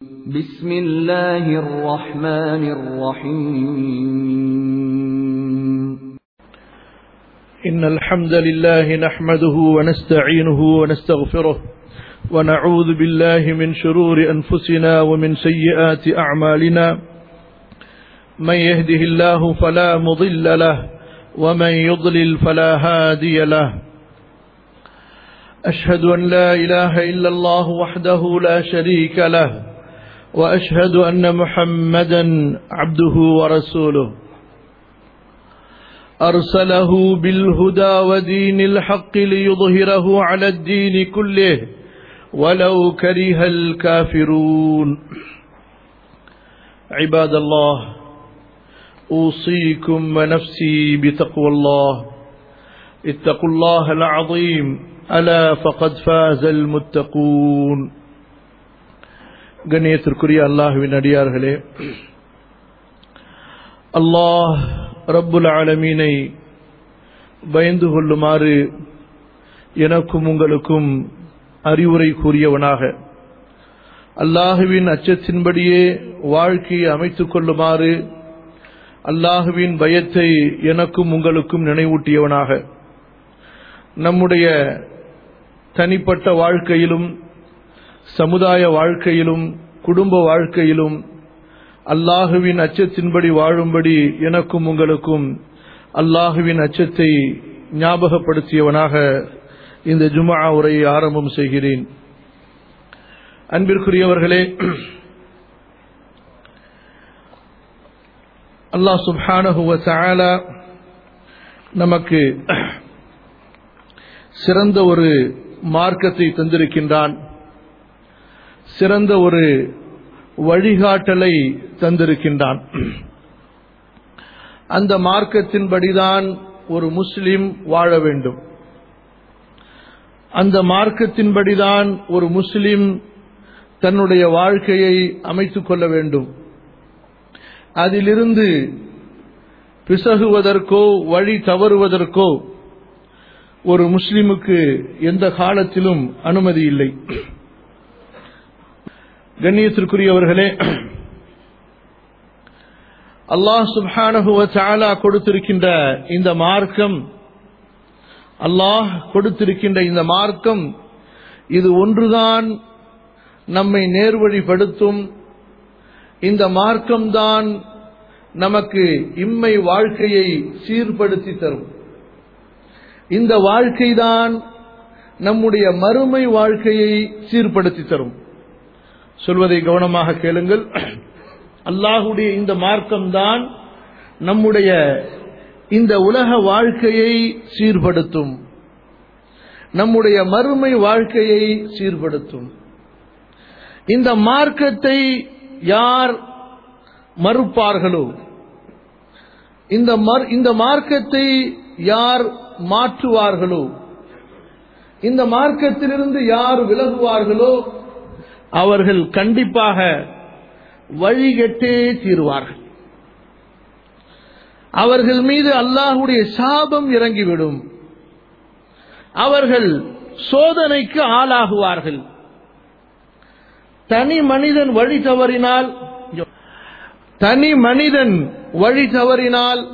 بسم الله الرحمن الرحيم إن الحمد لله نحمده ونستعينه ونستغفره ونعوذ بالله من شرور أنفسنا ومن سيئات أعمالنا من يهده الله فلا مضل له ومن يضلل فلا هادي له أشهد أن لا إله إلا الله وحده لا شريك له وأشهد أن محمدا عبده ورسوله أرسله بالهدى ودين الحق ليظهره على الدين كله ولو كره الكافرون عباد الله أوصيكم ونفسي بتقوى الله اتقوا الله العظيم ألا فقد فاز المتقون கண்ணியத்திற்குரிய அல்லாஹுவின் அடியார்களே அல்லாஹ் ரப்புல் ஆலமீனை பயந்து கொள்ளுமாறு எனக்கும் உங்களுக்கும் அறிவுரை கூறியவனாக அல்லாஹுவின் அச்சத்தின்படியே வாழ்க்கையை அமைத்துக் கொள்ளுமாறு அல்லாஹுவின் பயத்தை எனக்கும் உங்களுக்கும் நினைவூட்டியவனாக நம்முடைய தனிப்பட்ட வாழ்க்கையிலும் சமுதாய வாழ்க்கையிலும் குடும்ப வாழ்க்கையிலும் அல்லாஹுவின் அச்சத்தின்படி வாழும்படி எனக்கும் உங்களுக்கும் அல்லாஹுவின் அச்சத்தை ஞாபகப்படுத்தியவனாக இந்த ஜுமா உரையை ஆரம்பம் செய்கிறேன் அன்பிற்குரியவர்களே அல்லாஹ் சுப்ஹானஹுவ தஆலா நமக்கு சிறந்த ஒரு மார்க்கத்தை தந்திருக்கின்றான் சிறந்த ஒரு வழிகாட்டலை தந்திருக்கின்றான் அந்த மார்க்கத்தின்படிதான் ஒரு முஸ்லிம் வாழ வேண்டும் அந்த மார்க்கத்தின்படிதான் ஒரு முஸ்லிம் தன்னுடைய வாழ்க்கையை அமைத்துக் கொள்ள வேண்டும் அதிலிருந்து பிசகுவதற்கோ வழி தவறுவதற்கோ ஒரு முஸ்லிமுக்கு எந்த காலத்திலும் அனுமதி இல்லை கண்ணியத்திற்குரியவர்களே அல்லாஹ் சுப்ஹானஹுவ சாலா கொடுத்திருக்கின்ற இந்த மார்க்கம் அல்லாஹ் கொடுத்திருக்கின்ற இந்த மார்க்கம் இது ஒன்றுதான் நம்மை நேர்வழிப்படுத்தும் இந்த மார்க்கம்தான் நமக்கு இம்மை வாழ்க்கையை சீர்படுத்தி தரும் இந்த வாழ்க்கைதான் நம்முடைய மறுமை வாழ்க்கையை சீர்படுத்தி தரும் சொல்வதை கவனமாக கேளுங்கள் அல்லாஹுடைய இந்த மார்க்கம்தான் நம்முடைய இந்த உலக வாழ்க்கையை சீர்படுத்தும் நம்முடைய மறுமை வாழ்க்கையை சீர்படுத்தும் இந்த மார்க்கத்தை யார் மறுப்பார்களோ இந்த இந்த மார்க்கத்தை யார் மாற்றுவார்களோ இந்த மார்க்கத்திலிருந்து யார் விலகுவார்களோ அவர்கள் கண்டிப்பாக வழிகட்டே தீருவார்கள் அவர்கள் மீது அல்லாஹுடைய சாபம் இறங்கிவிடும் அவர்கள் சோதனைக்கு ஆளாகுவார்கள் தனி மனிதன் வழி தவறினால் தனி மனிதன் வழி தவறினால்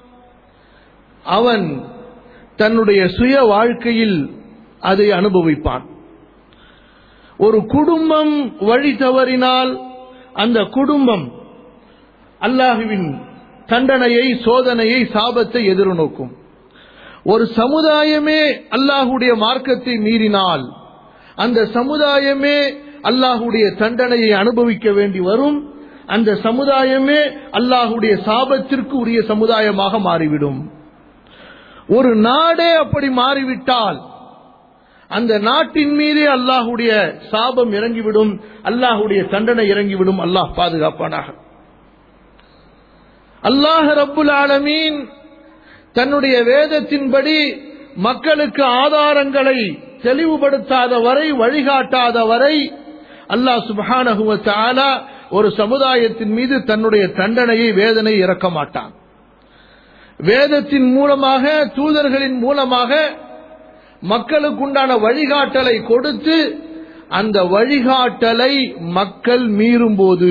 அவன் தன்னுடைய சுய வாழ்க்கையில் அதை அனுபவிப்பான் ஒரு குடும்பம் வழி தவறினால் அந்த குடும்பம் அல்லாஹுவின் தண்டனையை சோதனையை சாபத்தை எதிர்நோக்கும் ஒரு சமுதாயமே அல்லாஹுடைய மார்க்கத்தை மீறினால் அந்த சமுதாயமே அல்லாஹுடைய தண்டனையை அனுபவிக்க வேண்டி வரும் அந்த சமுதாயமே அல்லாஹுடைய சாபத்திற்கு உரிய சமுதாயமாக மாறிவிடும் ஒரு நாடே அப்படி மாறிவிட்டால் அந்த நாட்டின் மீதே அல்லாஹுடைய சாபம் இறங்கிவிடும் அல்லாஹுடைய தண்டனை இறங்கிவிடும் அல்லாஹ் பாதுகாப்பானாக அல்லாஹ் ரப்புல் ஆலமீன் தன்னுடைய வேதத்தின்படி மக்களுக்கு ஆதாரங்களை தெளிவுபடுத்தாத வரை வழிகாட்டாத வரை அல்லாஹ் சுபஹானஹுவ தஆலா ஒரு சமுதாயத்தின் மீது தன்னுடைய தண்டனையை வேதனை இறக்க மாட்டான் வேதத்தின் மூலமாக தூதர்களின் மூலமாக மக்களுக்குண்டான வழிகாட்டலை கொடுத்து அந்த வழிகாட்டலை மக்கள் மீறும்போது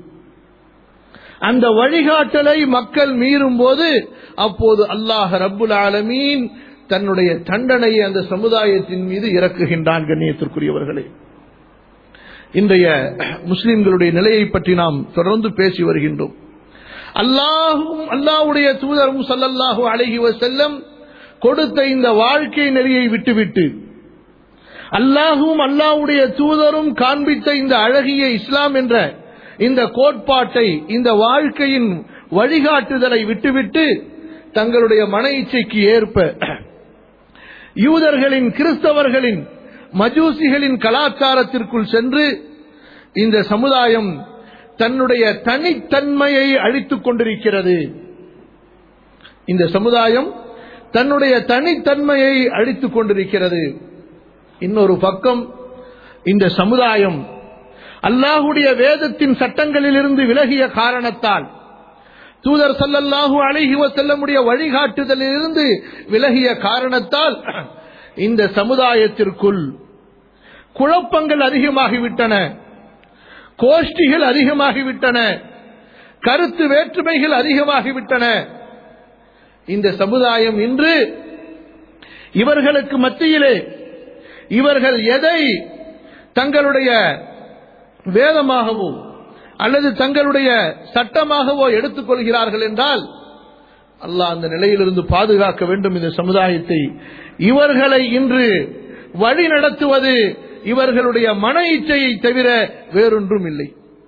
அந்த வழிகாட்டலை மக்கள் மீறும் போது அப்போது அல்லாஹ் ரப்புல் ஆலமீன் தன்னுடைய தண்டனையை அந்த சமுதாயத்தின் மீது இறக்குகின்றான் கண்ணியத்திற்குரியவர்களே இன்றைய முஸ்லிம்களுடைய நிலையை பற்றி நாம் தொடர்ந்து பேசி வருகின்றோம் அல்லாஹும் அல்லாஹ்வுடைய தூதரும் ஸல்லல்லாஹு அலைஹி வஸல்லம் கொடுத்த இந்த வாழ்க்கை நெறியை விட்டுவிட்டு அல்லாஹும் அல்லாஹ்வுடைய தூதரும் காண்பித்த இந்த அழகிய இஸ்லாம் என்ற இந்த கோட்பாட்டை இந்த வாழ்க்கையின் வழிகாட்டுதலை விட்டுவிட்டு தங்களுடைய மன இச்சைக்கு ஏற்ப யூதர்களின் கிறிஸ்தவர்களின் மஜூசிகளின் கலாச்சாரத்திற்குள் சென்று இந்த சமுதாயம் தன்னுடைய தனித்தன்மையை அழித்துக் கொண்டிருக்கிறது இந்த சமுதாயம் தன்னுடைய தனித்தன்மையை அழித்துக் கொண்டிருக்கிறது இன்னொரு பக்கம் இந்த சமுதாயம் அல்லாஹுடைய வேதத்தின் சட்டங்களிலிருந்து விலகிய காரணத்தால் தூதர் சல்லல்லாஹு அலைஹி வஸல்லமுடைய வழிகாட்டுதலிலிருந்து விலகிய காரணத்தால் இந்த சமுதாயத்திற்குள் குழப்பங்கள் அதிகமாகிவிட்டன கோஷ்டிகள் அதிகமாகிவிட்டன கருத்து வேற்றுமைகள் அதிகமாகிவிட்டன இந்த சமுதாயம் இன்று இவர்களுக்கு மத்தியிலே இவர்கள் எதை தங்களுடைய வேதமாகவோ அல்லது தங்களுடைய சட்டமாகவோ எடுத்துக்கொள்கிறார்கள் என்றால் அல்லாஹ் அந்த நிலையிலிருந்து பாதுகாக்க வேண்டும் இந்த சமுதாயத்தை இவர்களை இன்று வழி நடத்துவது இவர்களுடைய மன இச்சையை தவிர வேறொன்றும் இல்லை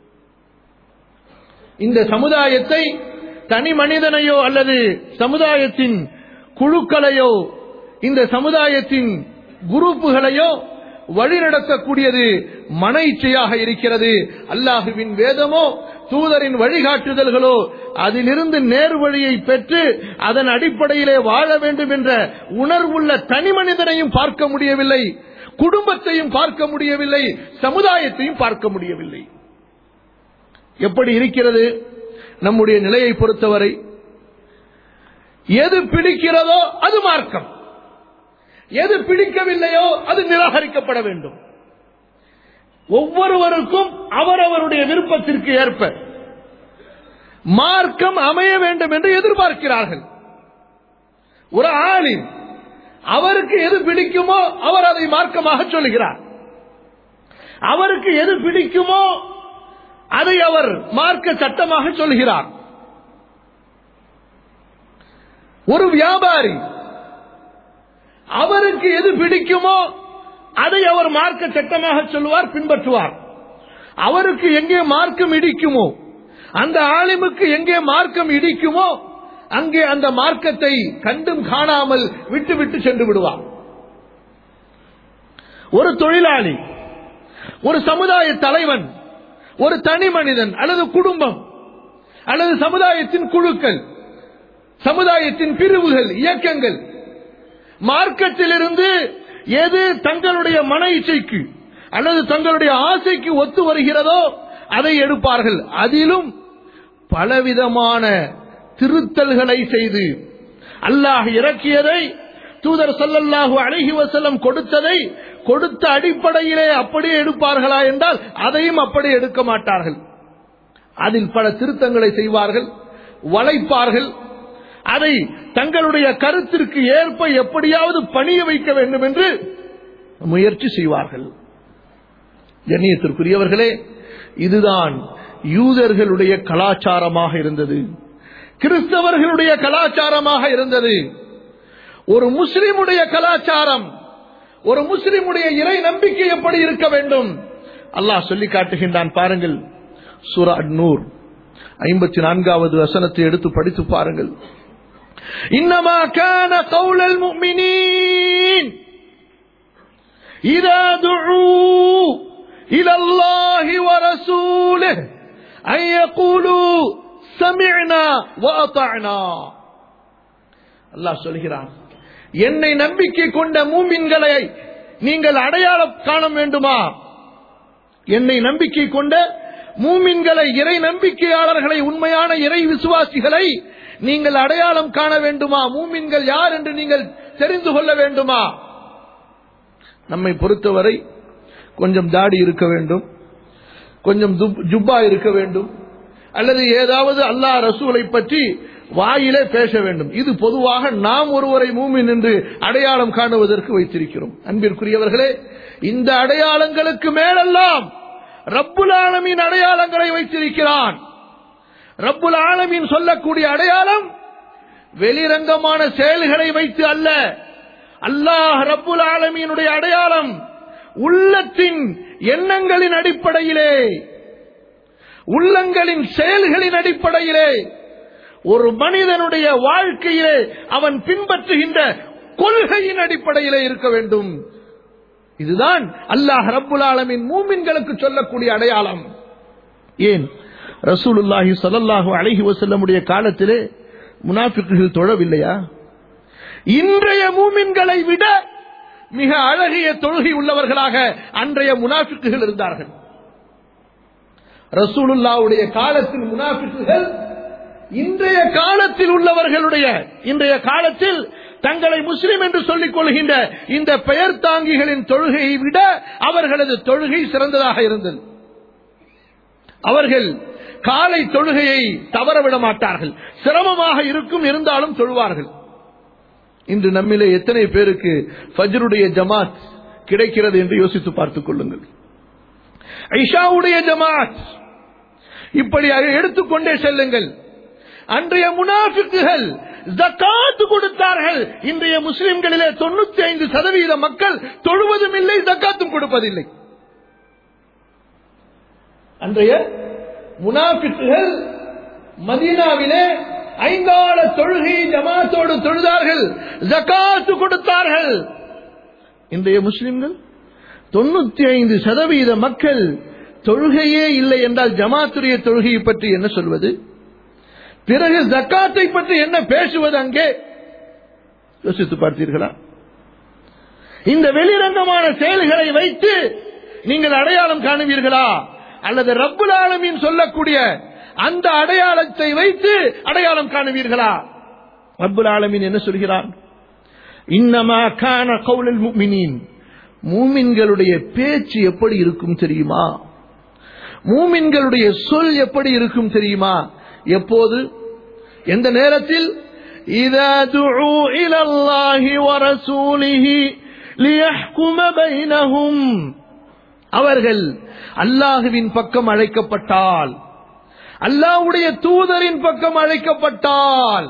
இந்த சமுதாயத்தை தனி மனிதனையோ அல்லது சமுதாயத்தின் குழுக்களையோ இந்த சமுதாயத்தின் குரூப்புகளையோ வழிநடத்தக்கூடியது மன இச்சையாக இருக்கிறது அல்லாஹுவின் வேதமோ தூதரின் வழிகாட்டுதல்களோ அதிலிருந்து நேர் வழியை பெற்று அதன் அடிப்படையிலே வாழ வேண்டும் என்ற உணர்வுள்ள தனி மனிதனையும் பார்க்க முடியவில்லை குடும்பத்தையும் பார்க்க முடியவில்லை சமுதாயத்தையும் பார்க்க முடியவில்லை எப்படி இருக்கிறது நம்முடைய நிலையை பொறுத்தவரை எது பிடிக்கிறதோ அது மார்க்கம் எது பிடிக்கவில்லையோ அது நிராகரிக்கப்பட வேண்டும் ஒவ்வொருவருக்கும் அவரவருடைய விருப்பத்திற்கு ஏற்ப மார்க்கம் அமைய வேண்டும் என்று எதிர்பார்க்கிறார்கள் ஒரு ஆளின் அவருக்கு எது பிடிக்குமோ அவர் அதை மார்க்கமாக சொல்லுகிறார் அவருக்கு எது பிடிக்குமோ அதை அவர் மார்க்க சட்டமாக சொல்கிறார் ஒரு வியாபாரி அவருக்கு எது பிடிக்குமோ அதை அவர் மார்க்க சட்டமாக சொல்லுவார் பின்பற்றுவார் அவருக்கு எங்கே மார்க்கம் இடிக்குமோ அந்த ஆலிமுக்கு எங்கே மார்க்கம் இடிக்குமோ அங்கே அந்த மார்க்கத்தை கண்டும் காணாமல் விட்டு விட்டு சென்று விடுவார் ஒரு தொழிலாளி ஒரு சமுதாய தலைவன் ஒரு தனி மனிதன் அல்லது குடும்பம் அல்லது சமுதாயத்தின் குழுக்கள் சமுதாயத்தின் பிரிவுகள் இயக்கங்கள் மார்க்கத்திலிருந்து எது தங்களுடைய மன இச்சைக்கு அல்லது தங்களுடைய ஆசைக்கு ஒத்து வருகிறதோ அதை எடுப்பார்கள் அதிலும் பலவிதமான திருத்தல்களை செய்து அல்லாஹ் இறக்கியதை தூதர் சல்லல்லாஹு அழகி வசல்லம் கொடுத்ததை கொடுத்த அடிப்படையிலே அப்படியே எடுப்பார்களா என்றால் அதையும் அப்படி எடுக்க மாட்டார்கள் அதில் பல திருத்தங்களை செய்வார்கள் வளைப்பார்கள் அதை தங்களுடைய கருத்திற்கு ஏற்ப எப்படியாவது பணிய வைக்க வேண்டும் என்று முயற்சி செய்வார்கள் கண்ணியத்திற்குரியவர்களே இதுதான் யூதர்களுடைய கலாச்சாரமாக இருந்தது கிறிஸ்தவர்களுடைய கலாச்சாரமாக இருந்தது ஒரு முஸ்லிமுடைய கலாச்சாரம் ஒரு முஸ்லிமுடைய இறை நம்பிக்கை எப்படி இருக்க வேண்டும் அல்லாஹ் சொல்லி காட்டுகின்றான் பாருங்கள் சூரா நூர் ஐம்பத்தி நான்காவது வசனத்தை எடுத்து படித்து பாருங்கள் இன்னமா கான கௌலல் முஃமினீன் إذا دعوا إلى الله ورسوله أن يقولوا سمعنا وأطعنا அல்லாஹ் சொல்கிறான் என்னை நம்பிக்கை கொண்ட மூமின்களை நீங்கள் அடையாளம் காண வேண்டுமா என்னை நம்பிக்கை கொண்ட மூமின்களை இறை நம்பிக்கையாளர்களை உண்மையான இறை விசுவாசிகளை நீங்கள் அடையாளம் காண வேண்டுமா மூமின்கள் யார் என்று நீங்கள் தெரிந்து கொள்ள வேண்டுமா நம்மை பொறுத்தவரை கொஞ்சம் தாடி இருக்க வேண்டும் கொஞ்சம் துப்- ஜுப்பா இருக்க வேண்டும் அல்லது ஏதாவது அல்லாஹ் ரசூலை பற்றி வாயிலே பேச வேண்டும் இது பொதுவாக நாம் ஒருவரை மூமின் என்று அடையாளம் காணுவதற்கு வைத்திருக்கிறோம் அன்பிற்குரியவர்களே இந்த அடையாளங்களுக்கு மேலெல்லாம் ரப்புல் ஆலமீன் அடையாளங்களை வைத்திருக்கிறான் ரப்புல் ஆலமீன் சொல்லக்கூடிய அடையாளம் வெளிரங்கமான செயல்களை வைத்து அல்ல அல்லாஹ் ரப்புல் ஆலமீனுடைய அடையாளம் உள்ளத்தின் எண்ணங்களின் அடிப்படையிலே உள்ளங்களின் செயல்களின் அடிப்படையிலே ஒரு மனிதனுடைய வாழ்க்கையிலே அவன் பின்பற்றுகின்ற கொள்கையின் அடிப்படையிலே இருக்க வேண்டும் இதுதான் அல்லாஹ் ரப்புல் ஆலமீன் மூமின்களுக்கு சொல்லக்கூடிய அடையாளம் ஏன் ரசூலுல்லாஹி ஸல்லல்லாஹு அலைஹி வஸல்லமுடைய காலத்திலே முனாஃபிக்குகள் தொழவில்லையா இன்றைய மூமின்களை விட மிக அழகிய தொழுகை உள்ளவர்களாக அன்றைய முனாஃபிக்குகள் இருந்தார்கள் ரசூலுல்லாவுடைய காலத்தில் முனாஃபிக்குகள் இன்றைய காலத்தில் உள்ளவர்களுடைய இன்றைய காலத்தில் தங்களை முஸ்லிம் என்று சொல்லிக் கொள்கின்ற இந்த பெயர் தாங்கிகளின் தொழுகையை விட அவர்களது தொழுகை சிறந்ததாக இருந்தது அவர்கள் காலை தொழுகையை தவறவிட மாட்டார்கள் சிரமமாக இருக்கும் இருந்தாலும் தொழுவார்கள் இன்று நம்மிலே எத்தனை பேருக்கு ஃபஜ்ருடைய ஜமாத் கிடைக்கிறது என்று யோசித்து பார்த்துக் கொள்ளுங்கள் ஐஷாவுடைய ஜமாத் இப்படி எடுத்துக்கொண்டே செல்லுங்கள் அன்றைய முனாஃபிக்குகள் ஜக்காத்து கொடுத்தார்கள் இன்றைய முஸ்லிம்களிலே தொண்ணூத்தி ஐந்து சதவீத மக்கள் தொழுவதும் இல்லை ஜக்காத்தும் கொடுப்பதில்லை அன்றைய முனாஃபிக்குகள் மதீனாவிலே ஐந்தாள தொழுகை ஜமாத்தோடு தொழுதார்கள் ஜக்காத்து கொடுத்தார்கள் இன்றைய முஸ்லிம்கள் தொண்ணூத்தி ஐந்து சதவீத மக்கள் தொழுகையே இல்லை என்றால் ஜமாத்துடைய தொழுகையை பற்றி என்ன சொல்வது பிறகு ஜக்காத்தை பற்றி என்ன பேசுவது அங்கே யோசித்து பார்த்தீர்களா இந்த வெளிரங்கமான செயல்களை வைத்து நீங்கள் அடையாளம் காணுவீர்களா அல்லது ரப்புல் ஆலமீன் சொல்லக்கூடிய அந்த அடையாளத்தை வைத்து அடையாளம் காணுவீர்களா ரப்புல் ஆலமீன் என்ன சொல்கிறான் இன்னமா கான கவுலல் முஃமினீன் மூமின்களுடைய பேச்சு எப்படி இருக்கும் தெரியுமா மூமின்களுடைய சொல் எப்படி இருக்கும் தெரியுமா எப்போது எந்த நேரத்தில் إذا دعوا إلى الله ورسوله ليحكم بينهم அவர்கள் அல்லாஹுவின் பக்கம் அழைக்கப்பட்டால் அல்லாஹ்வுடைய தூதரின் பக்கம் அழைக்கப்பட்டால்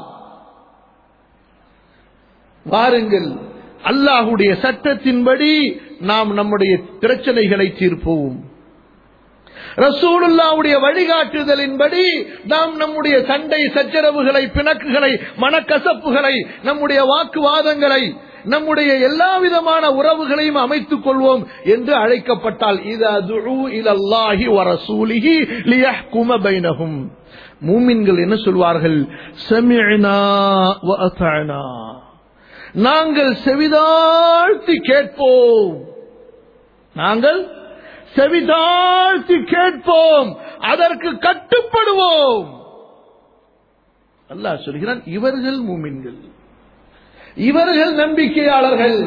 வாருங்கள் அல்லாஹுடைய சட்டத்தின்படி நாம் நம்முடைய பிரச்சனைகளை தீர்ப்போம் ரசூலுல்லாவுடைய வழிகாட்டுதலின்படி நாம் நம்முடைய சண்டை சச்சரவுகளை பிணக்குகளை மனக்கசப்புகளை நம்முடைய வாக்குவாதங்களை நம்முடைய எல்லா விதமான உறவுகளையும் அமைத்துக் கொள்வோம் என்று அழைக்கப்பட்டால் இலல்லாஹி வரசூலிஹி லியஹ்கும பைனஹும் மூமின்கள் என்ன சொல்வார்கள் சமிஅனா வ அத்தஅனா நாங்கள் செவிதாழ்த்தி கேட்போம் நாங்கள் செவிதாழ்த்தி கேட்போம் அதற்கு கட்டுப்படுவோம் அல்லாஹ் சொல்கிறான் இவர்கள் மூமின்கள் இவர்கள் நம்பிக்கையாளர்கள்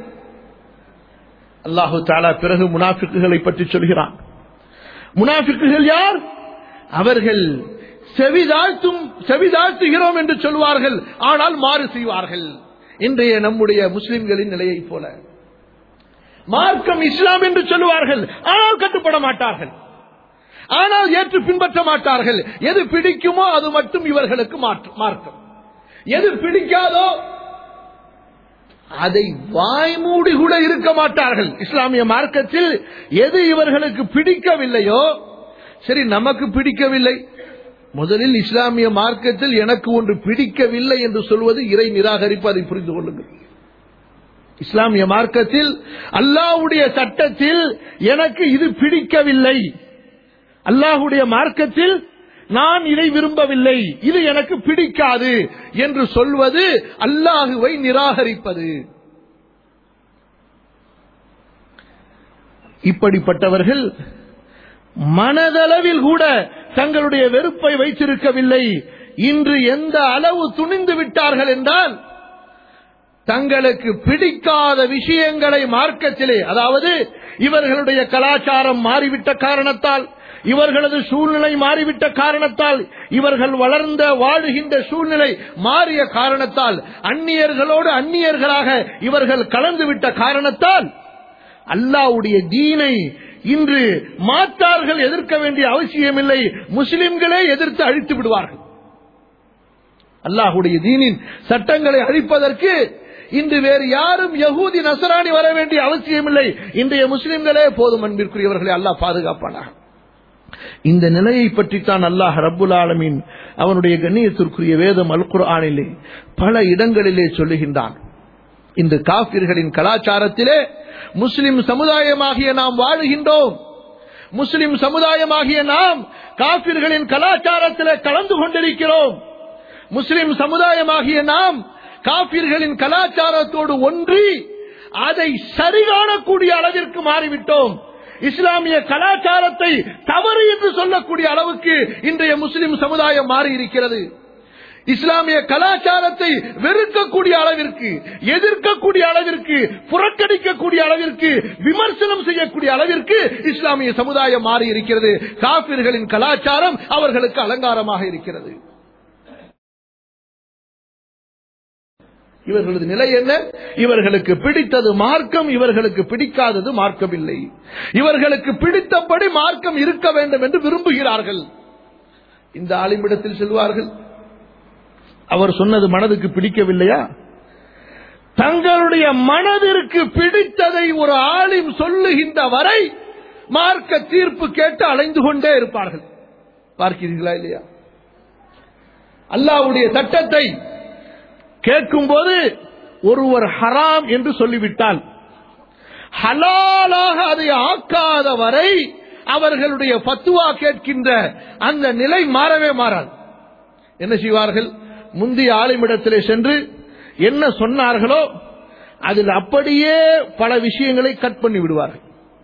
அல்லாஹு தாலா பிறகு முனாஃபிக்குகளை பற்றி சொல்கிறான் முனாஃபிக்குகள் யார் அவர்கள் செவிதாழ்த்தும் செவிதாழ்த்துகிறோம் என்று சொல்வார்கள் ஆனால் மாறு செய்வார்கள் இன்றைய நம்முடைய முஸ்லிம்களின் நிலையை போல மார்க்கம் இஸ்லாம் என்று சொல்லுவார்கள் ஆனால் கட்டுப்பட மாட்டார்கள் ஆனால் ஏற்று பின்பற்ற மாட்டார்கள் எது பிடிக்குமோ அது மட்டும் இவர்களுக்கு மார்க்கம் எது பிடிக்காதோ அதை வாய்மூடி கூட இருக்க மாட்டார்கள் இஸ்லாமிய மார்க்கத்தில் எது இவர்களுக்கு பிடிக்கவில்லையோ சரி நமக்கு பிடிக்கவில்லை முதலில் இஸ்லாமிய மார்க்கத்தில் எனக்கு ஒன்று பிடிக்கவில்லை என்று சொல்வது இறை நிராகரிப்பு அதை புரிந்து கொள்ளுங்கள் இஸ்லாமிய மார்க்கத்தில் அல்லாஹுடைய சட்டத்தில் எனக்கு இது பிடிக்கவில்லை அல்லாஹுடைய மார்க்கத்தில் நான் இதை விரும்பவில்லை இது எனக்கு பிடிக்காது என்று சொல்வது அல்லாஹுவை நிராகரிப்பது இப்படிப்பட்டவர்கள் மனதளவில் கூட தங்களுடைய வெறுப்பை வைத்திருக்கவில்லை இன்று எந்த அளவு துணிந்து விட்டார்கள் என்றால் தங்களுக்கு பிடிக்காத விஷயங்களை மார்க்கத்திலே அதாவது இவர்களுடைய கலாச்சாரம் மாறிவிட்ட காரணத்தால் இவர்களது சூழ்நிலை மாறிவிட்ட காரணத்தால் இவர்கள் வளர்ந்த வாழுகின்ற சூழ்நிலை மாறிய காரணத்தால் அந்நியர்களோடு அந்நியர்களாக இவர்கள் கலந்துவிட்ட காரணத்தால் அல்லாவுடைய தீனை இன்று மாற்றார்கள் எதிர்க்க வேண்டிய அவசியமில்லை முஸ்லிம்களே எதிர்த்து அழித்து விடுவார்கள் அல்லாஹுடைய தீனின் சட்டங்களை அழிப்பதற்கு இன்று வேறு யாரும் யகூதி நசராணி வர வேண்டிய அவசியமில்லை இன்றைய முஸ்லிம்களே போதும் அன்பிற்குரியவர்களை அல்லாஹ் பாதுகாப்பானாக இந்த நிலையை பற்றித்தான் அல்லாஹ் ரப்புல் ஆலமீன் அவனுடைய கண்ணியத்திற்குரிய வேதம் அல் குர்ஆனிலே பல இடங்களிலே சொல்லுகின்றான் இந்த காபிர்களின் கலாச்சாரத்திலே முஸ்லிம் சமுதாயமாகிய நாம் வாழுகின்றோம் முஸ்லிம் சமுதாயமாகிய நாம் காபிர்களின் கலாச்சாரத்திலே கலந்து கொண்டிருக்கிறோம் முஸ்லிம் சமுதாயமாகிய நாம் காபிர்களின் கலாச்சாரத்தோடு ஒன்றி அதை சரிகாணக்கூடிய அளவிற்கு மாறிவிட்டோம் இஸ்லாமிய கலாச்சாரத்தை தவறு என்று சொல்லக்கூடிய அளவுக்கு இன்றைய முஸ்லிம் சமுதாயம் மாறி இருக்கிறது இஸ்லாமிய கலாச்சாரத்தை வெறுக்கக்கூடிய அளவிற்கு எதிர்க்கக்கூடிய அளவிற்கு புறக்கணிக்கக்கூடிய அளவிற்கு விமர்சனம் செய்யக்கூடிய அளவிற்கு இஸ்லாமிய சமுதாயம் மாறி இருக்கிறது காபிர்களின் கலாச்சாரம் அவர்களுக்கு அலங்காரமாக இருக்கிறது இவர்களது நிலை என்ன இவர்களுக்கு பிடித்தது மார்க்கம் இவர்களுக்கு பிடிக்காதது மார்க்கம் இல்லை இவர்களுக்கு பிடித்தபடி மார்க்கம் இருக்க வேண்டும் என்று விரும்புகிறார்கள் இந்த ஆலிமிடத்தில் செல்வார்கள் அவர் சொன்னது மனதுக்கு பிடிக்கவில்லையா தங்களுடைய மனதிற்கு பிடித்ததை ஒரு ஆலிம் சொல்லுகின்ற வரை மார்க்க தீர்ப்பு கேட்டு அலைந்து கொண்டே இருப்பார்கள் பார்க்கிறீர்களா இல்லையா அல்லாவுடைய சட்டத்தை கேட்கும்போது ஒருவர் ஹராம் என்று சொல்லிவிட்டால் ஹலாலாக அதை ஆக்காத வரை அவர்களுடைய பத்துவா கேட்கின்ற அந்த நிலை மாறவே மாறாது என்ன செய்வார்கள் முந்தைய ஆலிமிடத்திலே சென்று என்ன சொன்னார்களோ அதில் அப்படியே பல விஷயங்களை கட் பண்ணி விடுவார்கள்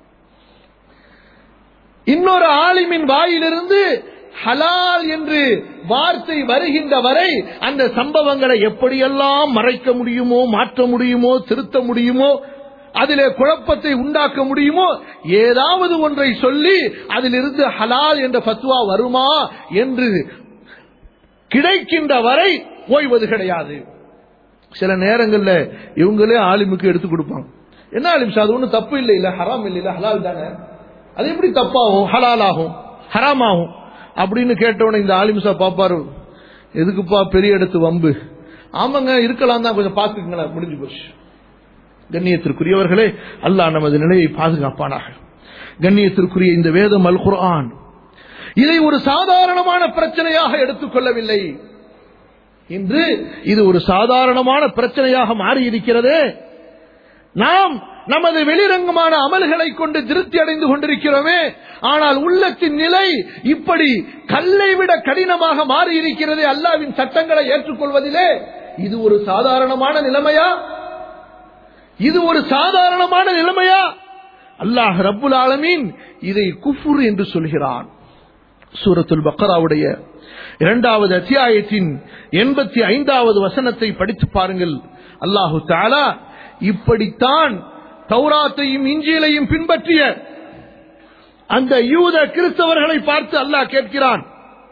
இன்னொரு ஆலிமின் வாயிலிருந்து ஹலால் என்று வார்த்தை வருகின்ற வரை அந்த சம்பவங்களை எப்படியெல்லாம் மறைக்க முடியுமோ மாற்ற முடியுமோ திருத்த முடியுமோ அதிலே குழப்பத்தை உண்டாக்க முடியுமோ ஏதாவது ஒன்றை சொல்லி அதிலிருந்து ஹலால் என்ற பத்வா வருமா என்று கிடைக்கின்ற வரை ஓய்வது கிடையாது சில நேரங்கள்ல இவங்களே ஆலிமுக்கு எடுத்து கொடுப்பாங்க என்ன ஆலிம் சார் அது ஒன்றும் தப்பு இல்லை இல்ல ஹராம் இல்லை இல்ல ஹலால் தானே அது எப்படி தப்பாகும் ஹலால் ஆகும் ஹராம் ஆகும் அப்படின்னு கேட்டவன இந்த ஆலிம்சா பாப்பாரு எதுக்குப்பா பெரிய இடத்து வம்பு ஆமாங்க இருக்கலாம் தான் கொஞ்சம் பாத்துக்கங்களேன் முடிஞ்சு போச்சு கண்ணியத்திற்குரியவர்களே அல்லாஹ் நமது நிலையை பாதுகாப்பானாக கண்ணியத்திற்குரிய இந்த வேதம் அல் குர்ஆன் இதை ஒரு சாதாரணமான பிரச்சனையாக எடுத்துக்கொள்ளவில்லை இன்று இது ஒரு சாதாரணமான பிரச்சனையாக மாறி இருக்கிறது நாம் நமது வெளிரங்கமான அமல்களை கொண்டு திருப்தி அடைந்து கொண்டிருக்கிறோமே ஆனால் உள்ளத்தின் நிலை இப்படி கல்லை விட கடினமாக மாறி இருக்கிறது அல்லாவின் சட்டங்களை ஏற்றுக்கொள்வதிலே இது ஒரு சாதாரணமான நிலைமையா இது ஒரு சாதாரணமான நிலைமையா அல்லாஹ் ரப்புல் ஆலமீன் இதை குஃபுர் என்று சொல்கிறான் சூரத்துல் பக்கராவுடைய இரண்டாவது அத்தியாயத்தின் எண்பத்தி ஐந்தாவது வசனத்தை படித்து பாருங்கள் அல்லாஹு தாலா இப்படித்தான் தௌராத்தையும் இஞ்சியலையும் பின்பற்றிய அந்த யூத கிறிஸ்தவர்களை பார்த்து அல்லாஹ் கேட்கிறான்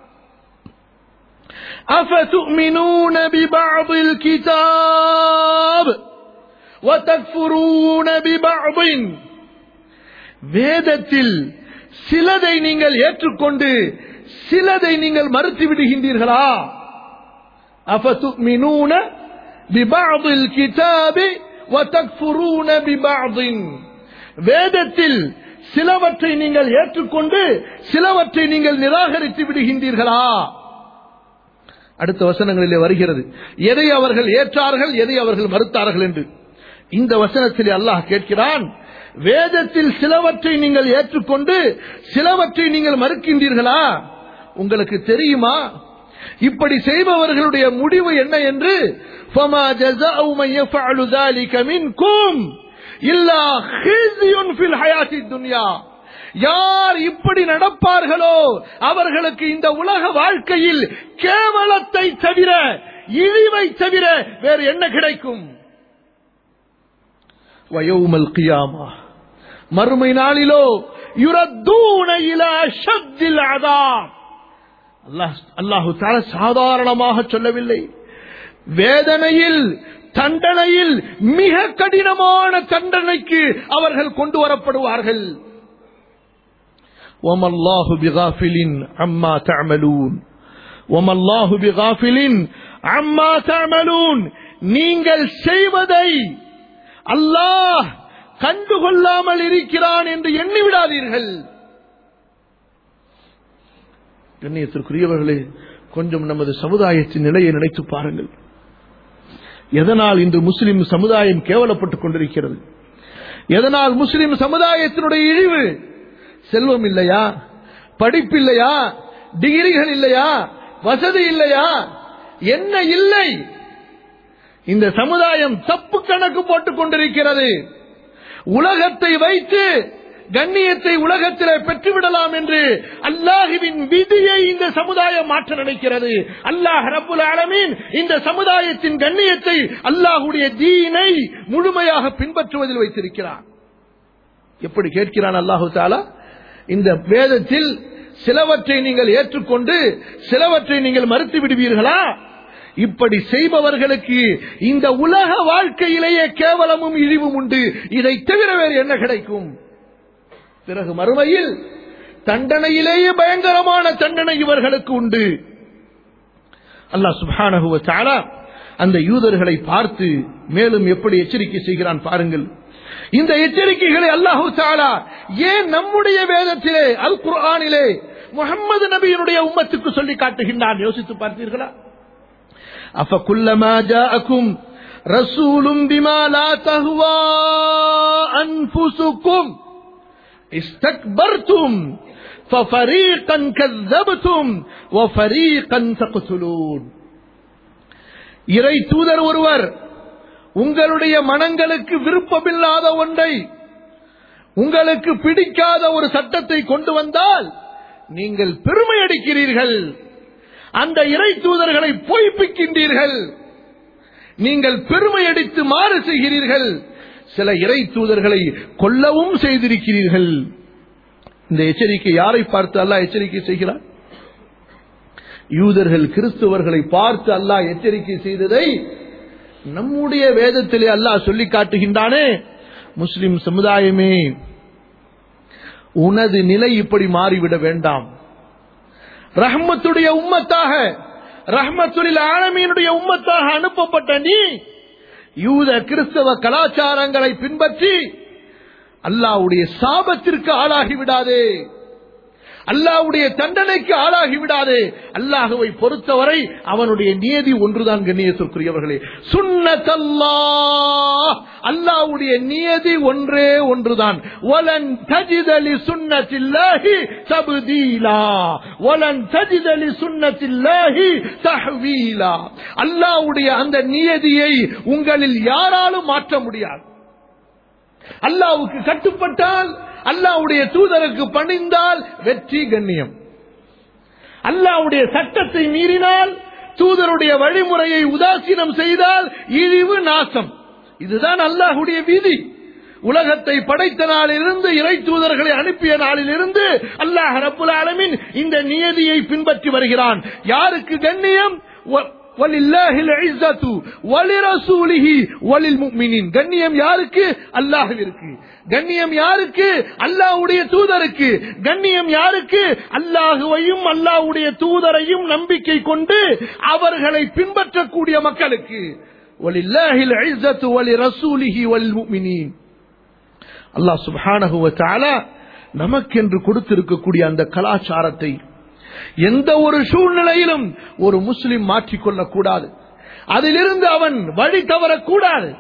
أفتؤمنون ببعض الكتاب وتكفرون ببعض வேதத்தில் சிலதை நீங்கள் ஏற்றுக்கொண்டு சிலதை நீங்கள் மறுத்து விடுகின்றீர்களா أفتؤمنون ببعض الكتاب وتكفرون ببعض வேதத்தில் சிலவற்றை நீங்கள் ஏற்றுக்கொண்டு சிலவற்றை நீங்கள் நிராகரித்து விடுகின்றீர்களா அடுத்த வசனங்களிலே வருகிறது எதை அவர்கள் ஏற்றார்கள் எதை அவர்கள் மறுத்தார்கள் என்று இந்த வசனத்திலே அல்லாஹ் கேட்கிறான் வேதத்தில் சிலவற்றை நீங்கள் ஏற்றுக்கொண்டு சிலவற்றை நீங்கள் மறுக்கின்றீர்களா உங்களுக்கு தெரியுமா இப்படி செய்பவர்களுடைய முடிவு என்ன என்று فَمَا جَزَاءُ مَن يَفْعَلُ ذَلِكَ مِنكُمْ إِلَّا خِزْيٌ فِي الْحَيَاةِ الدُّنْيَا யார் இப்படி நடப்பார்களோ அவர்களுக்கு இந்த உலக வாழ்க்கையில் கேவலத்தை தவிர இழிவை தவிர வேறு என்ன கிடைக்கும் வயோமல் கியாமா மறுமை நாளிலோ யுரத்தூன இலா ஷத்தில் அதாப் அல்லாஹ் அல்லாஹு தஆலா சாதாரணமாக சொல்லவில்லை வேதனையில் தண்டனையில் மிக கடினமான தண்டனைக்கு அவர்கள் கொண்டு வரப்படுவார்கள் وما الله بغافل عما تعملون وما الله بغافل عما تعملون நீங்கள் செய்வதை அல்லாஹ் கண்டுகொள்ளாமல் இருக்கிறான் என்று எண்ணி விடாதீர்கள் கண்ணியத்திற்குரியவர்களே கொஞ்சம் நமது சமுதாயத்தின் நிலையை நினைத்து பாருங்கள் எதனால் இன்று முஸ்லிம் சமுதாயம் கேவலப்பட்டுக் கொண்டிருக்கிறது எதனால் முஸ்லிம் சமுதாயத்தினுடைய இழிவு செல்வம் இல்லையா படிப்பு இல்லையா டிகிரிகள் இல்லையா வசதி இல்லையா என்ன இல்லை இந்த சமுதாயம் தப்பு கணக்கு போட்டுக் கொண்டிருக்கிறது உலகத்தை வைத்து கண்ணியத்தை உலகத்திலே பெற்றுவிடலாம் என்று அல்லாஹுவின் விதியை இந்த சமுதாயம் மாற்ற நினைக்கிறது அல்லாஹ் ரப்புல் ஆலமீன் இந்த சமுதாயத்தின் கண்ணியத்தை அல்லாஹுடைய தீனை முழுமையாக பின்பற்றுவதில் வைத்திருக்கிறான் எப்படி கேட்கிறான் அல்லாஹு தாலா இந்த வேதத்தில் சிலவற்றை நீங்கள் ஏற்றுக்கொண்டு சிலவற்றை நீங்கள் மறுத்து விடுவீர்களா இப்படி செய்பவர்களுக்கு இந்த உலக வாழ்க்கையிலேயே கேவலமும் இழிவும் உண்டு இதை தவிர வேறு என்ன கிடைக்கும் பிறகு மறுமையில் தண்டனையிலேயே பயங்கரமான தண்டனை இவர்களுக்கு உண்டு அல்லாஹ் சுப்ஹானஹு வ தஆலா அந்த யூதர்களை பார்த்து மேலும் எப்படி எச்சரிக்கை செய்கிறான் பாருங்கள் இந்த எச்சரிக்கைகளை அல்லாஹு தாலா ஏன் நம்முடைய வேதத்திலே அல் குர்ஆனிலே முகமது நபியினுடைய உம்மத்துக்கு சொல்லி காட்டுகின்றான் யோசித்து பார்த்தீர்களா அப்ப குல்லமா ஜாஅக்கும் ரசூலும் பிமா லா தஹ்வா அன்ஃபுசுக்கும் استكبرتم ففريقا كذبتم وفريقا تقتلون இறை தூதர் ஒருவர் உங்களுடைய மனங்களுக்கு விருப்பமில்லாத ஒன்றை உங்களுக்கு பிடிக்காத ஒரு சட்டத்தை கொண்டு வந்தால் நீங்கள் பெருமை அடிக்கிறீர்கள் அந்த இறை தூதர்களை பொய்ப்பிக்கின்றீர்கள் நீங்கள் பெருமை அடித்து மாறு செய்கிறீர்கள் சில இறை தூதர்களை கொல்லவும் செய்திருக்கிறீர்கள் இந்த எச்சரிக்கை யாரை பார்த்து அல்லாஹ் எச்சரிக்கை செய்கிறார் யூதர்கள் கிறிஸ்துவர்களை பார்த்து அல்லாஹ் எச்சரிக்கை செய்ததை நம்முடைய வேதத்திலே அல்லாஹ் சொல்லி காட்டுகின்றானே முஸ்லிம் சமுதாயமே உனது நிலை இப்படி மாறிவிட வேண்டாம் ரஹ்மத்துடைய உம்மத்தாக ரஹ்மத்துலில் ஆலமீனுடைய உம்மத்தாக அனுப்பப்பட்ட நீ யூத கிறிஸ்தவ கலாச்சாரங்களை பின்பற்றி அல்லாவுடைய சாபத்திற்கு ஆளாகி விடாதே அல்லாவுடைய தண்டனைக்கு ஆளாகி விடாதே அல்லாஹுவை பொறுத்தவரை அவனுடைய நியதி ஒன்றுதான் கண்ணியத்திற்குரியவர்களே சுன்னத்தல்லா அல்லாவுடைய நியதி ஒன்றே ஒன்றுதான் ஒலன் தஜிதலி சுன்னத்தில்லாஹி தபுதீலா ஒலன் தஜிதலி சுன்னத்தில்லாஹி தஹ்வீலா அல்லாவுடைய அந்த நியதியை உங்களில் யாராலும் மாற்ற முடியாது அல்லாவுக்கு கட்டுப்பட்டால் அல்லாவுடைய தூதருக்கு பணிந்தால் வெற்றி கண்ணியம் அல்லாவுடைய சட்டத்தை மீறினால் தூதருடைய வழிமுறையை உதாசீனம் செய்தால் இழிவு நாசம் இதுதான் அல்லாஹுடைய விதி உலகத்தை படைத்த நாளிலிருந்து இறை தூதர்களை அனுப்பிய நாளிலிருந்து அல்லாஹ் ரப்புல் ஆலமின் இந்த நியதியை பின்பற்றி வருகிறான் யாருக்கு கண்ணியம் வலில்லாஹில் இஸ்ஸத்து வலிரசூலிஹி வலில் முஃமினீன் கண்ணியம் யாருக்கு அல்லாஹ்விற்கு கண்ணியம் யாருக்கு அல்லாஹ்வுடைய தூதருக்கு கண்ணியம் யாருக்கு அல்லாஹுவையும் அல்லாஹ்வுடைய தூதரையும் நம்பிக்கை கொண்டு அவர்களை பின்பற்றக்கூடிய மக்களுக்கு வலில்லாஹில் இஸ்ஸத்து வலிரசூலிஹி வலில் முஃமினீன் அல்லாஹ் சுப்ஹானஹு வ தஆலா நமக்கென்று கொடுத்திருக்கக்கூடிய அந்த கலாச்சாரத்தை எந்த ஒரு சூழ்நிலையிலும் ஒரு முஸ்லிம் மாற்றிக்கொள்ளக் கூடாது அதிலிருந்து அவன் வழி தவறக்கூடாது